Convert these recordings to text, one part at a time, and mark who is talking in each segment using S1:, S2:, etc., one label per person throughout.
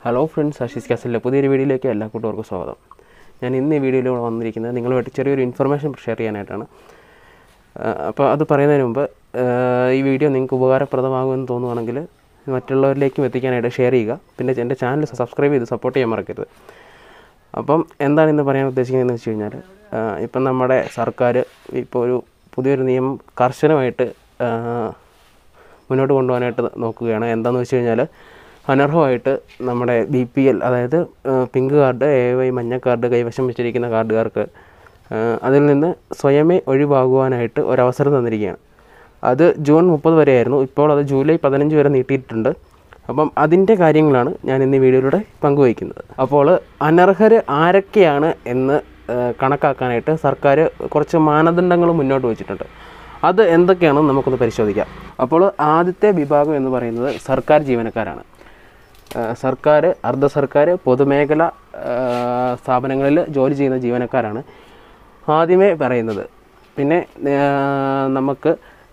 S1: hello friends Ashi's കാസലിലെ പുതിയൊരു വീഡിയോയിലേക്ക് എല്ലാ കൂട്ടുകാർക്കും സ്വാഗതം ഞാൻ ഇന്ന് ഈ വീഡിയോയിലൂടെ വന്നിരിക്കുന്നത് നിങ്ങളുമായിട്ട് ചെറിയൊരു ഇൻഫർമേഷൻ ഷെയർ ചെയ്യാനായിട്ടാണ് അപ്പോൾ അത് പറയുന്നതിന് മുമ്പ് ആ, ഈ വീഡിയോ നിങ്ങൾക്ക് ഉപകാരപ്രദമാകുമെന്ന് തോന്നുവാണെങ്കിൽ മറ്റുള്ളവരിലേക്കും എത്തിക്കാനായിട്ട് ഷെയർ ചെയ്യുക പിന്നെ എൻ്റെ ചാനൽ സബ്സ്ക്രൈബ് ചെയ്ത് സപ്പോർട്ട് ചെയ്യാൻ മറക്കരുത് അപ്പം എന്താണ് ഇന്ന് പറയാൻ ഉദ്ദേശിക്കുന്നതെന്ന് വെച്ച് കഴിഞ്ഞാൽ ആ, ഇപ്പം നമ്മുടെ സർക്കാർ ഇപ്പോൾ ഒരു പുതിയൊരു നിയമം കർശനമായിട്ട് ആ, മുന്നോട്ട് കൊണ്ടുപോകാനായിട്ട് നോക്കുകയാണ് എന്താണെന്ന് വെച്ച് കഴിഞ്ഞാൽ അനർഹമായിട്ട് നമ്മുടെ ബി പി എൽ അതായത് ആ, പിങ്ക് കാർഡ് എ വൈ മഞ്ഞ കാർഡ് കൈവശം വെച്ചിരിക്കുന്ന കാർഡുകാർക്ക് ആ, അതിൽ നിന്ന് സ്വയമേ ഒഴിവാകുവാനായിട്ട് ഒരവസരം തന്നിരിക്കുകയാണ് അത് ജൂൺ മുപ്പത് വരെയായിരുന്നു ഇപ്പോൾ അത് ജൂലൈ പതിനഞ്ച് വരെ നീട്ടിയിട്ടുണ്ട് അപ്പം അതിൻ്റെ കാര്യങ്ങളാണ് ഞാൻ ഇന്ന് ഈ വീഡിയോയിലൂടെ പങ്കുവയ്ക്കുന്നത് അപ്പോൾ അനർഹർ ആരൊക്കെയാണ് എന്ന് ആ, കണക്കാക്കാനായിട്ട് സർക്കാർ കുറച്ച് മാനദണ്ഡങ്ങൾ മുന്നോട്ട് വെച്ചിട്ടുണ്ട് അത് എന്തൊക്കെയാണെന്ന് നമുക്കൊന്ന് പരിശോധിക്കാം അപ്പോൾ ആദ്യത്തെ വിഭാഗം എന്ന് പറയുന്നത് സർക്കാർ ജീവനക്കാരാണ് ആ, സർക്കാർ അർദ്ധ സർക്കാർ പൊതുമേഖല ആ, സ്ഥാപനങ്ങളിൽ ജോലി ചെയ്യുന്ന ജീവനക്കാരാണ് ആദ്യമേ പറയുന്നത് പിന്നെ ആ, നമുക്ക്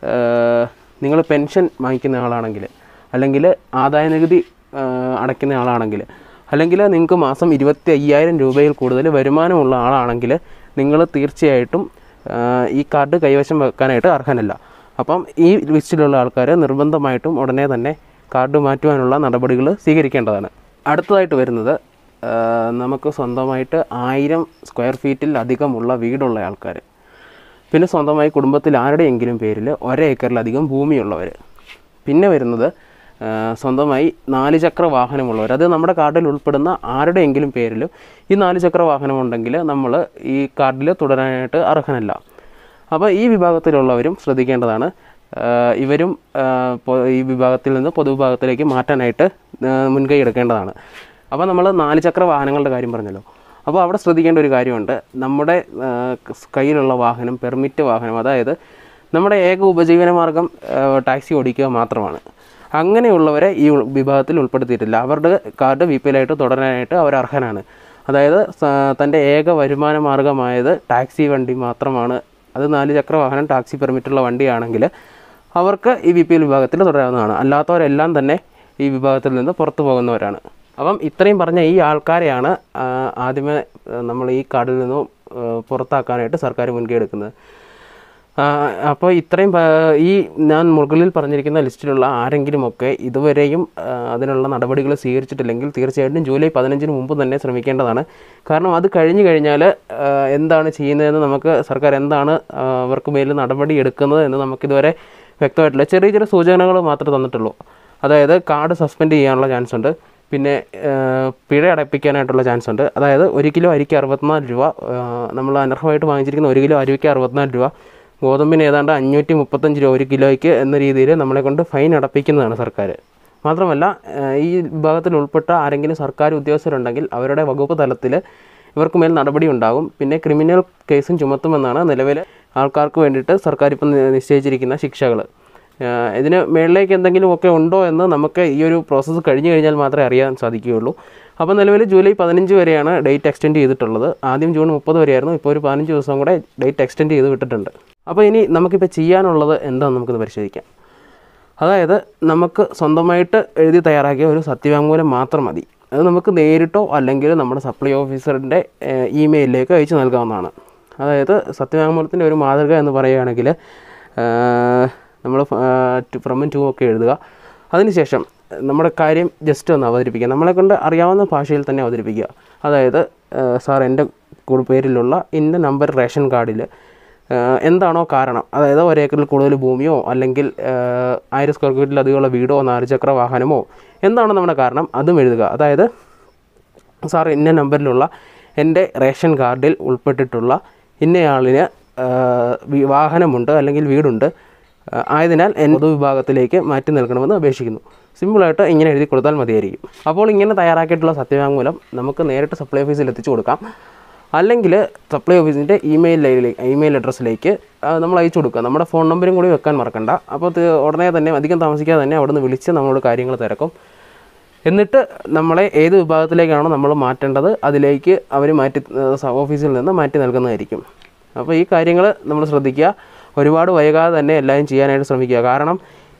S1: നിങ്ങൾ പെൻഷൻ വാങ്ങിക്കുന്ന ആളാണെങ്കിൽ അല്ലെങ്കിൽ ആദായ നികുതി ആ, അടയ്ക്കുന്ന ആളാണെങ്കിൽ അല്ലെങ്കിൽ നിങ്ങൾക്ക് മാസം ഇരുപത്തി അയ്യായിരം രൂപയിൽ കൂടുതൽ വരുമാനമുള്ള ആളാണെങ്കിൽ നിങ്ങൾ തീർച്ചയായിട്ടും ആ, ഈ കാർഡ് കൈവശം വെക്കാനായിട്ട് അർഹനല്ല അപ്പം ഈ ലിസ്റ്റിലുള്ള ആൾക്കാർ നിർബന്ധമായിട്ടും ഉടനെ തന്നെ കാർഡ് മാറ്റുവാനുള്ള നടപടികൾ സ്വീകരിക്കേണ്ടതാണ് അടുത്തതായിട്ട് വരുന്നത് ആ, നമുക്ക് സ്വന്തമായിട്ട് ആയിരം സ്ക്വയർ ഫീറ്റിൽ അധികമുള്ള വീടുള്ള ആൾക്കാർ പിന്നെ സ്വന്തമായി കുടുംബത്തിൽ ആരുടെയെങ്കിലും പേരിൽ ഒരേക്കറിലധികം ഭൂമിയുള്ളവർ പിന്നെ വരുന്നത് ആ, സ്വന്തമായി നാല് ചക്ര വാഹനമുള്ളവർ അത് നമ്മുടെ കാർഡിൽ ഉൾപ്പെടുന്ന ആരുടെയെങ്കിലും പേരിൽ ഈ നാല് ചക്ര വാഹനമുണ്ടെങ്കിൽ നമ്മൾ ഈ കാർഡിൽ തുടരാനായിട്ട് അർഹനല്ല അപ്പോൾ ഈ വിഭാഗത്തിലുള്ളവരും ശ്രദ്ധിക്കേണ്ടതാണ് ആ, ഇവരും ആ, പൊ- ഈ വിഭാഗത്തിൽ നിന്ന് പൊതുവിഭാഗത്തിലേക്ക് മാറ്റാനായിട്ട് ആ, മുൻകൈ എടുക്കേണ്ടതാണ് അപ്പോൾ നമ്മൾ നാല് ചക്ര വാഹനങ്ങളുടെ കാര്യം പറഞ്ഞല്ലോ അപ്പോൾ അവിടെ ശ്രദ്ധിക്കേണ്ട ഒരു കാര്യമുണ്ട് നമ്മുടെ ആ, ക- കയ്യിലുള്ള വാഹനം പെർമിറ്റ് വാഹനം അതായത് നമ്മുടെ ഏക ഉപജീവന മാർഗം ആ, ടാക്സി ഓടിക്കുക മാത്രമാണ് അങ്ങനെയുള്ളവരെ ഈ ഉൾ- വിഭാഗത്തിൽ ഉൾപ്പെടുത്തിയിട്ടില്ല അവരുടെ കാർഡ് വി പി എല്ലായിട്ട് തുടരാനായിട്ട് അവർ അർഹനാണ് അതായത് സ- തൻ്റെ ഏക വരുമാന മാർഗമായത് ടാക്സി വണ്ടി മാത്രമാണ് അത് നാല് ചക്ര വാഹനം ടാക്സി പെർമിറ്റുള്ള വണ്ടിയാണെങ്കിൽ അവർക്ക് ഈ വി പി എൽ വിഭാഗത്തിൽ തുടരാവുന്നതാണ് അല്ലാത്തവരെല്ലാം തന്നെ ഈ വിഭാഗത്തിൽ നിന്ന് പുറത്തു പോകുന്നവരാണ് അപ്പം ഇത്രയും പറഞ്ഞ ഈ ആൾക്കാരെയാണ് ആ, ആദ്യമേ ആ, നമ്മൾ ഈ കാർഡിൽ നിന്നും ആ, പുറത്താക്കാനായിട്ട് സർക്കാർ മുൻകൈ എടുക്കുന്നത് അപ്പോൾ ഇത്രയും പ- ഈ ഞാൻ മുകളിൽ പറഞ്ഞിരിക്കുന്ന ലിസ്റ്റിലുള്ള ആരെങ്കിലുമൊക്കെ ഇതുവരെയും ആ, അതിനുള്ള നടപടികൾ സ്വീകരിച്ചിട്ടില്ലെങ്കിൽ തീർച്ചയായിട്ടും ജൂലൈ പതിനഞ്ചിന് മുമ്പ് തന്നെ ശ്രമിക്കേണ്ടതാണ് കാരണം അത് കഴിഞ്ഞു കഴിഞ്ഞാൽ ആ, എന്താണ് ചെയ്യുന്നതെന്ന് നമുക്ക് സർക്കാർ എന്താണ് ആ, അവർക്ക് മേൽ നടപടി എടുക്കുന്നത് എന്ന് നമുക്കിതുവരെ വ്യക്തമായിട്ടില്ല ചെറിയ ചെറിയ സൂചനകൾ മാത്രമേ തന്നിട്ടുള്ളൂ അതായത് കാർഡ് സസ്പെൻഡ് ചെയ്യാനുള്ള ചാൻസ് ഉണ്ട് പിന്നെ ആ, പിഴ അടപ്പിക്കാനായിട്ടുള്ള ചാൻസ് ഉണ്ട് അതായത് ഒരു കിലോ അരിക്ക് അറുപത്തിനാല് രൂപ ആ, നമ്മൾ അനർഹമായിട്ട് വാങ്ങിച്ചിരിക്കുന്ന ഒരു കിലോ അരിക്ക് അറുപത്തിനാല് രൂപ ഗോതമ്പിന് ഏതാണ്ട് അഞ്ഞൂറ്റി മുപ്പത്തഞ്ച് രൂപ ഒരു കിലോയ്ക്ക് എന്ന രീതിയിൽ നമ്മളെ കൊണ്ട് ഫൈൻ അടപ്പിക്കുന്നതാണ് സർക്കാർ മാത്രമല്ല ആ, ഈ വിഭാഗത്തിൽ ഉൾപ്പെട്ട ആരെങ്കിലും സർക്കാർ ഉദ്യോഗസ്ഥരുണ്ടെങ്കിൽ അവരുടെ വകുപ്പ് തലത്തിൽ ഇവർക്ക് മേൽ നടപടി ഉണ്ടാകും പിന്നെ ക്രിമിനൽ കേസും ചുമത്തുമെന്നാണ് നിലവിൽ ആൾക്കാർക്ക് വേണ്ടിയിട്ട് സർക്കാർ ഇപ്പം നി- നിശ്ചയിച്ചിരിക്കുന്ന ശിക്ഷകൾ ഇതിന് മേളിലേക്ക് എന്തെങ്കിലും ഒക്കെ ഉണ്ടോ എന്ന് നമുക്ക് ഈ ഒരു പ്രോസസ്സ് കഴിഞ്ഞു കഴിഞ്ഞാൽ മാത്രമേ അറിയാൻ സാധിക്കുകയുള്ളൂ അപ്പോൾ നിലവിൽ ജൂലൈ പതിനഞ്ച് വരെയാണ് ഡേറ്റ് എക്സ്റ്റെൻഡ് ചെയ്തിട്ടുള്ളത് ആദ്യം ജൂൺ മുപ്പത് വരെയായിരുന്നു ഇപ്പോൾ ഒരു പതിനഞ്ച് ദിവസം കൂടെ ഡേറ്റ് എക്സ്റ്റെൻഡ് ചെയ്ത് വിട്ടിട്ടുണ്ട് അപ്പോൾ ഇനി നമുക്കിപ്പോൾ ചെയ്യാനുള്ളത് എന്താണെന്ന് നമുക്കിത് പരിശോധിക്കാം അതായത് നമുക്ക് സ്വന്തമായിട്ട് എഴുതി തയ്യാറാക്കിയ ഒരു സത്യവാങ്മൂലം മാത്രം മതി അത് നമുക്ക് നേരിട്ടോ അല്ലെങ്കിൽ നമ്മുടെ സപ്ലൈ ഓഫീസറിൻ്റെ ഇമെയിലിലേക്ക് അയച്ചു നൽകാവുന്നതാണ് അതായത് സത്യവാങ്മൂലത്തിൻ്റെ ഒരു മാതൃക എന്ന് പറയുകയാണെങ്കിൽ നമ്മൾ ഫ്രമും ടു ഒക്കെ എഴുതുക അതിനുശേഷം നമ്മുടെ കാര്യം ജസ്റ്റ് ഒന്ന് അവതരിപ്പിക്കുക നമ്മളെ കൊണ്ട് അറിയാവുന്ന ഭാഷയിൽ തന്നെ അവതരിപ്പിക്കുക അതായത് സാർ എൻ്റെ കു- പേരിലുള്ള ഇന്ന നമ്പർ റേഷൻ കാർഡിൽ ആഹ് എന്താണോ കാരണം അതായത് ഒരേക്കറിൽ കൂടുതൽ ഭൂമിയോ അല്ലെങ്കിൽ ആഹ് ആയിരം സ്ക്വയർ ഫീറ്റിലധികമുള്ള വീടോ നാല് ചക്ര വാഹനമോ എന്താണോ നമ്മുടെ കാരണം അതും എഴുതുക അതായത് സാർ ഇന്ന നമ്പറിലുള്ള എൻ്റെ റേഷൻ കാർഡിൽ ഉൾപ്പെട്ടിട്ടുള്ള ഇന്നയാളിന് ആഹ് വി- വാഹനമുണ്ട് അല്ലെങ്കിൽ വീടുണ്ട് ആഹ് ആയതിനാൽ എൻ പൊതുവിഭാഗത്തിലേക്ക് മാറ്റി നൽകണമെന്ന് അപേക്ഷിക്കുന്നു സിമ്പിളായിട്ട് ഇങ്ങനെ എഴുതി കൊടുത്താൽ മതിയായിരിക്കും അപ്പോൾ ഇങ്ങനെ തയ്യാറാക്കിയിട്ടുള്ള സത്യവാങ്മൂലം നമുക്ക് നേരിട്ട് സപ്ലൈ ഓഫീസിൽ എത്തിച്ചു കൊടുക്കാം അല്ലെങ്കിൽ സപ്ലൈ ഓഫീസിൻ്റെ ഇമെയിൽ ഇമെയിൽ അഡ്രസ്സിലേക്ക് നമ്മൾ അയച്ചു കൊടുക്കുക നമ്മുടെ ഫോൺ നമ്പറും കൂടി വെക്കാൻ മറക്കണ്ട അപ്പോൾ ഇത് ഉടനെ തന്നെ അധികം താമസിക്കാതെ തന്നെ അവിടെ നിന്ന് വിളിച്ച് നമ്മളോട് കാര്യങ്ങൾ തിരക്കും എന്നിട്ട് നമ്മളെ ഏത് വിഭാഗത്തിലേക്കാണോ നമ്മൾ മാറ്റേണ്ടത് അതിലേക്ക് അവർ മാറ്റി ഏഹ് ഓഫീസിൽ നിന്ന് മാറ്റി നൽകുന്നതായിരിക്കും അപ്പോൾ ഈ കാര്യങ്ങൾ നമ്മൾ ശ്രദ്ധിക്കുക ഒരുപാട് വൈകാതെ തന്നെ എല്ലാവരും ചെയ്യാനായിട്ട് ശ്രമിക്കുക കാരണം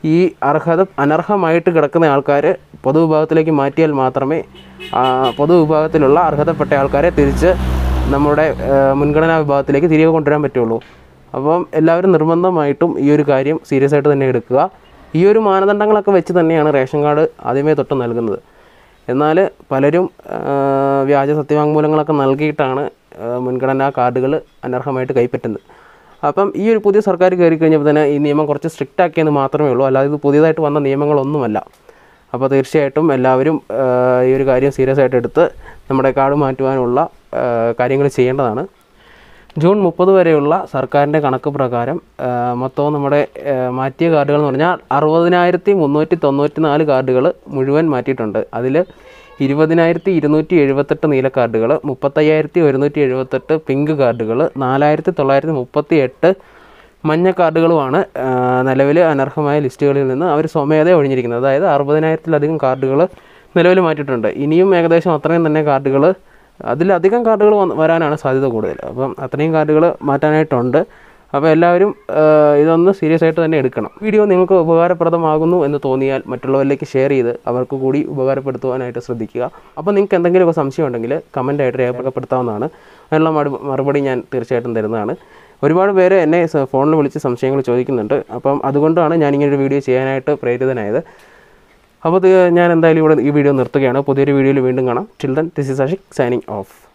S1: ഈ അർഹത അനർഹമായിട്ട് കിടക്കുന്ന ആൾക്കാർ പൊതുവിഭാഗത്തിലേക്ക് മാറ്റിയാൽ മാത്രമേ ആ, പൊതുവിഭാഗത്തിലുള്ള അർഹതപ്പെട്ട ആൾക്കാരെ തിരിച്ച് നമ്മുടെ ആ, മുൻഗണനാ വിഭാഗത്തിലേക്ക് തിരികെ കൊണ്ടുവരാൻ പറ്റുള്ളൂ അപ്പം എല്ലാവരും നിർബന്ധമായിട്ടും ഈ ഒരു കാര്യം സീരിയസ് ആയിട്ട് തന്നെ എടുക്കുക ഈ ഒരു മാനദണ്ഡങ്ങളൊക്കെ വെച്ച് തന്നെയാണ് റേഷൻ കാർഡ് ആദ്യമേ തൊട്ട് നൽകുന്നത് എന്നാൽ പലരും ആ, വ്യാജ സത്യവാങ്മൂലങ്ങളൊക്കെ നൽകിയിട്ടാണ് ആ, മുൻഗണനാ കാർഡുകൾ അനർഹമായിട്ട് കൈപ്പറ്റുന്നത് അപ്പം ഈ ഒരു പുതിയ സർക്കാർ കയറി കഴിഞ്ഞപ്പോൾ തന്നെ ഈ നിയമം കുറച്ച് സ്ട്രിക്റ്റ് ആക്കിയെന്ന് മാത്രമേ ഉള്ളൂ അല്ലാതെ ഇത് പുതിയതായിട്ട് വന്ന നിയമങ്ങളൊന്നുമല്ല അപ്പോൾ തീർച്ചയായിട്ടും എല്ലാവരും ആ, ഈ ഒരു കാര്യം സീരിയസ് ആയിട്ട് എടുത്ത് നമ്മുടെ കാർഡ് മാറ്റുവാനുള്ള കാര്യങ്ങൾ ചെയ്യേണ്ടതാണ് ജൂൺ മുപ്പത് വരെയുള്ള സർക്കാരിൻ്റെ കണക്ക് പ്രകാരം ആ, മൊത്തം നമ്മുടെ ആ, മാറ്റിയ കാർഡുകൾ എന്ന് പറഞ്ഞാൽ അറുപതിനായിരത്തി മുന്നൂറ്റി തൊണ്ണൂറ്റി നാല് കാർഡുകൾ മുഴുവൻ മാറ്റിയിട്ടുണ്ട് അതിൽ ഇരുപതിനായിരത്തി ഇരുന്നൂറ്റി എഴുപത്തെട്ട് നീല കാർഡുകൾ മുപ്പത്തയ്യായിരത്തി ഒരുന്നൂറ്റി എഴുപത്തെട്ട് പിങ്ക് കാർഡുകൾ നാലായിരത്തി തൊള്ളായിരത്തി മുപ്പത്തി എട്ട് മഞ്ഞ കാർഡുകളുമാണ് നിലവിൽ അനർഹമായ ലിസ്റ്റുകളിൽ നിന്ന് അവർ സ്വമേധ ഒഴിഞ്ഞിരിക്കുന്നത് അതായത് അറുപതിനായിരത്തിലധികം കാർഡുകൾ നിലവിൽ മാറ്റിയിട്ടുണ്ട് ഇനിയും ഏകദേശം അത്രയും തന്നെ കാർഡുകൾ അതിലധികം കാർഡുകൾ വന്ന് വരാനാണ് സാധ്യത കൂടുതൽ അപ്പം അത്രയും കാർഡുകൾ മാറ്റാനായിട്ടുണ്ട് അപ്പോൾ എല്ലാവരും ആ, ഇതൊന്ന് സീരിയസ് ആയിട്ട് തന്നെ എടുക്കണം വീഡിയോ നിങ്ങൾക്ക് ഉപകാരപ്രദമാകുന്നു എന്ന് തോന്നിയാൽ മറ്റുള്ളവരിലേക്ക് ഷെയർ ചെയ്ത് അവർക്ക് കൂടി ഉപകാരപ്പെടുത്തുവാനായിട്ട് ശ്രദ്ധിക്കുക അപ്പോൾ നിങ്ങൾക്ക് എന്തെങ്കിലുമൊക്കെ സംശയം ഉണ്ടെങ്കിൽ കമൻറ്റായിട്ട് രേഖപ്പെടുത്താവുന്നതാണ് അതിനുള്ള മറു- മറുപടി ഞാൻ തീർച്ചയായിട്ടും തരുന്നതാണ് ഒരുപാട് പേര് എന്നെ സ- ഫോണിൽ വിളിച്ച് സംശയങ്ങൾ ചോദിക്കുന്നുണ്ട് അപ്പം അതുകൊണ്ടാണ് ഞാൻ ഇങ്ങനെ ഒരു വീഡിയോ ചെയ്യാനായിട്ട് പ്രേരിതനായത് അപ്പോൾ ഇത് ഞാൻ എന്തായാലും ഇവിടെ ഈ വീഡിയോ നിർത്തുകയാണ് പുതിയൊരു വീഡിയോയിൽ വീണ്ടും കാണാം children this is Ashik signing of